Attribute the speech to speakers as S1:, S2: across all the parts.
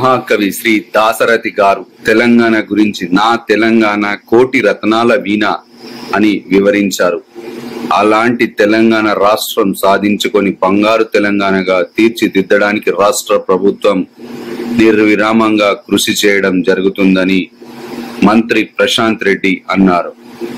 S1: మహాకవి శ్రీ దాసరథి గారు తెలంగాణ గురించి నా తెలంగాణ కోటి రత్నాల వీణ అని వివరించారు అలాంటి తెలంగాణ రాష్ట్రం సాధించుకొని బంగారు తెలంగాణగా తీర్చిదిద్దడానికి రాష్ట్ర ప్రభుత్వం నిర్విరామంగా కృషి చేయడం జరుగుతుందని మంత్రి ప్రశాంత్ రెడ్డి అన్నారు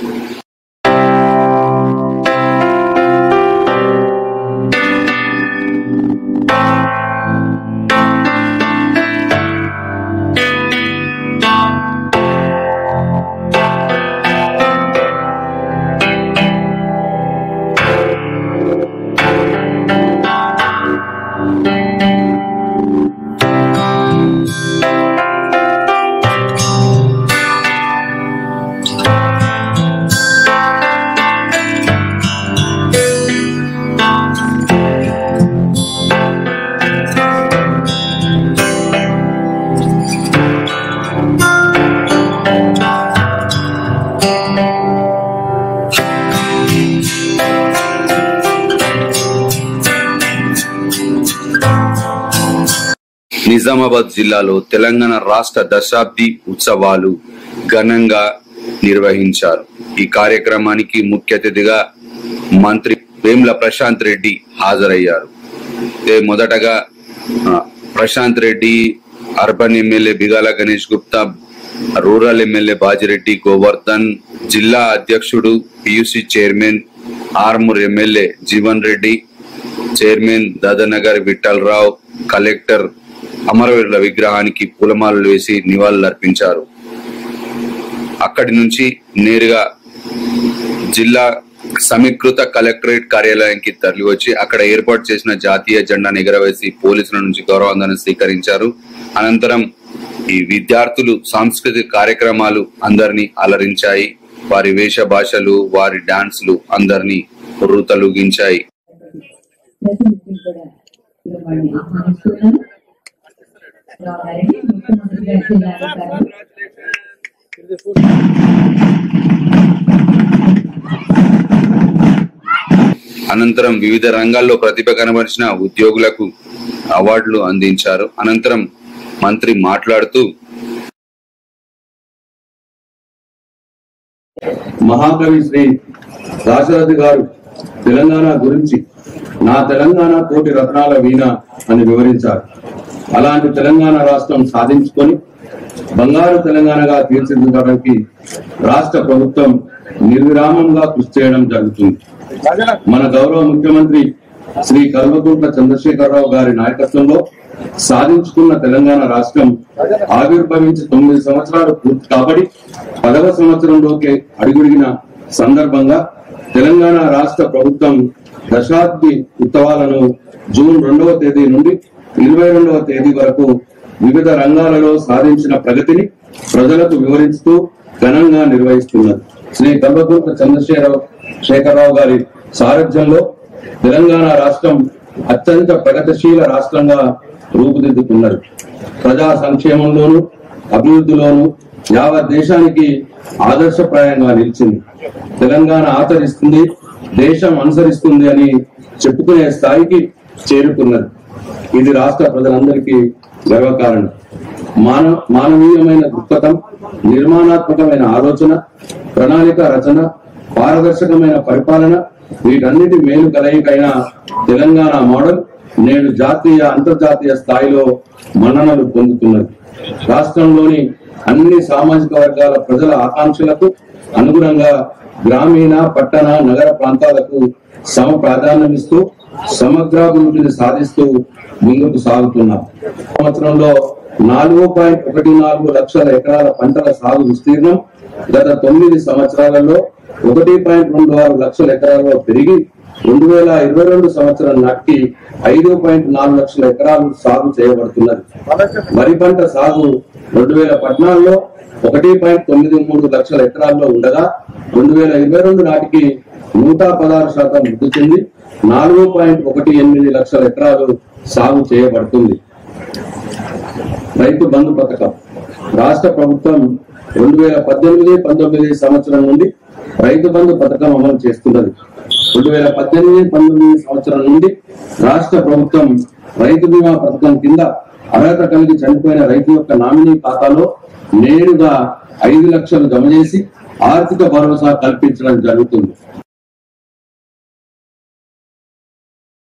S1: నిజామాబాద్ జిల్లాలో తెలంగాణ రాష్ట్ర దశాబ్ది ఉత్సవాలు ఘనంగా నిర్వహించారు ఈ కార్యక్రమానికి ముఖ్య అతిథిగా మంత్రి వేముల ప్రశాంత్ రెడ్డి హాజరయ్యారు అయితే మొదటగా ఆ, Prashanth Reddy urban MLA Bigala Ganesh Gupta rural MLA Bajireddy Govardhan జిల్లా అధ్యక్షుడు PUC chairman Armoor MLA Jeevan Reddy chairman Dadanagar Vittalrao collector అమరవీరుల విగ్రహానికి పూలమాలలు వేసి నివాళులర్పించారు అక్కడి నుంచి నేరుగా జిల్లా సమీకృత కలెక్టరేట్ కార్యాలయానికి తరలివచ్చి అక్కడ ఏర్పాటు చేసిన జాతీయ జెండాను ఎగరవేసి పోలీసుల నుంచి గౌరవందనం స్వీకరించారు అనంతరం ఈ విద్యార్థులు సాంస్కృతిక కార్యక్రమాలు అందరినీ అలరించాయి వారి వేష భాషలు వారి డాన్సులు అందరినీ తలుగించాయి
S2: ప్రతినిధులు కూడా పిలవాలని ఆహ్వానిస్తున్నాను రావాలని ముఖ్యమంత్రి గారి జిల్లాధికారులు
S1: అనంతరం వివిధ రంగాల్లో ప్రతిభ కనబరిచిన ఉద్యోగులకు అవార్డులు అందించారు అనంతరం మంత్రి మాట్లాడుతూ
S3: మహాకవి శ్రీ దాశరథి గారు తెలంగాణ గురించి నా తెలంగాణ కోటి రత్నాల వీణ అని వివరించారు అలాంటి తెలంగాణ రాష్ట్రం సాధించుకొని బంగారు తెలంగాణగా తీర్చిదిద్దడానికి రాష్ట్ర ప్రభుత్వం నిర్విరామంగా కృషి చేయడం జరుగుతుంది మన గౌరవ ముఖ్యమంత్రి శ్రీ కల్వకుంట్ల చంద్రశేఖరరావు గారి నాయకత్వంలో సాధించుకున్న తెలంగాణ రాష్ట్రం ఆవిర్భవించి తొమ్మిది సంవత్సరాలు పూర్తి కాబడి పదవ సంవత్సరంలోకి అడుగుడిగిన సందర్భంగా తెలంగాణ రాష్ట్ర ప్రభుత్వం దశాబ్ది ఉత్సవాలను జూన్ రెండవ తేదీ నుండి ఇరవై రెండవ తేదీ వరకు వివిధ రంగాలలో సాధించిన ప్రగతిని ప్రజలకు వివరిస్తూ ఘనంగా నిర్వహిస్తున్నది శ్రీ కల్వకుంట్ల చంద్రశేఖరరావు శేఖరరావు గారి సారథ్యంలో తెలంగాణ రాష్ట్రం అత్యంత ప్రగతిశీల రాష్ట్రంగా రూపుదిద్దుతున్నారు ప్రజా సంక్షేమంలోను అభివృద్ధిలోను యావత్ దేశానికి ఆదర్శప్రాయంగా నిలిచింది తెలంగాణ ఆచరిస్తుంది దేశం అనుసరిస్తుంది అని చెప్పుకునే స్థాయికి చేరుకున్నది ఇది రాష్ట్ర ప్రజలందరికీ గర్వకారణం మాన మానవీయమైన దృక్పథం నిర్మాణాత్మకమైన ఆలోచన ప్రణాళిక రచన పారదర్శకమైన పరిపాలన వీటన్నిటి మేలు కలయికైన తెలంగాణ మోడల్ నేడు జాతీయ అంతర్జాతీయ స్థాయిలో మన్ననలు పొందుతున్నది రాష్ట్రంలోని అన్ని సామాజిక వర్గాల ప్రజల ఆకాంక్షలకు అనుగుణంగా గ్రామీణ పట్టణ నగర ప్రాంతాలకు సమ ప్రాధాన్యమిస్తూ సమగ్రాభివృద్ధిని సాధిస్తూ ముందుకు సాగుతున్నాం సంవత్సరంలో నాలుగు పాయింట్ ఒకటి నాలుగు లక్షల ఎకరాల పంటల సాగు విస్తీర్ణం గత తొమ్మిది సంవత్సరాలలో ఒకటి పాయింట్ రెండు ఆరు లక్షల ఎకరాల్లో పెరిగి రెండు వేల ఇరవై రెండు సంవత్సరం నాటికి ఐదు పాయింట్ నాలుగు లక్షల ఎకరాలు సాగు చేయబడుతున్నది వరి పంట సాగు రెండు వేల పద్నాలుగులో ఒకటి పాయింట్ తొమ్మిది మూడు లక్షల ఎకరాల్లో ఉండగా రెండు వేల ఇరవై రెండు నాటికి నూట పదహారు శాతం వృద్ధి చెంది నాలుగు పాయింట్ ఒకటి ఎనిమిది లక్షల ఎకరాలు సాగు చేయబడుతుంది రైతు బంధు పథకం రాష్ట్ర ప్రభుత్వం రెండు వేల పద్దెనిమిది పంతొమ్మిది సంవత్సరం నుండి రైతు బంధు పథకం అమలు చేస్తున్నది రెండు వేల పద్దెనిమిది పంతొమ్మిది సంవత్సరం నుండి రాష్ట్ర ప్రభుత్వం రైతు బీమా పథకం కింద అర్హత కలిగి చనిపోయిన రైతు యొక్క నామినీ ఖాతాలో నేరుగా ఐదు లక్షలు జమ చేసి ఆర్థిక భరోసా కల్పించడం జరుగుతుంది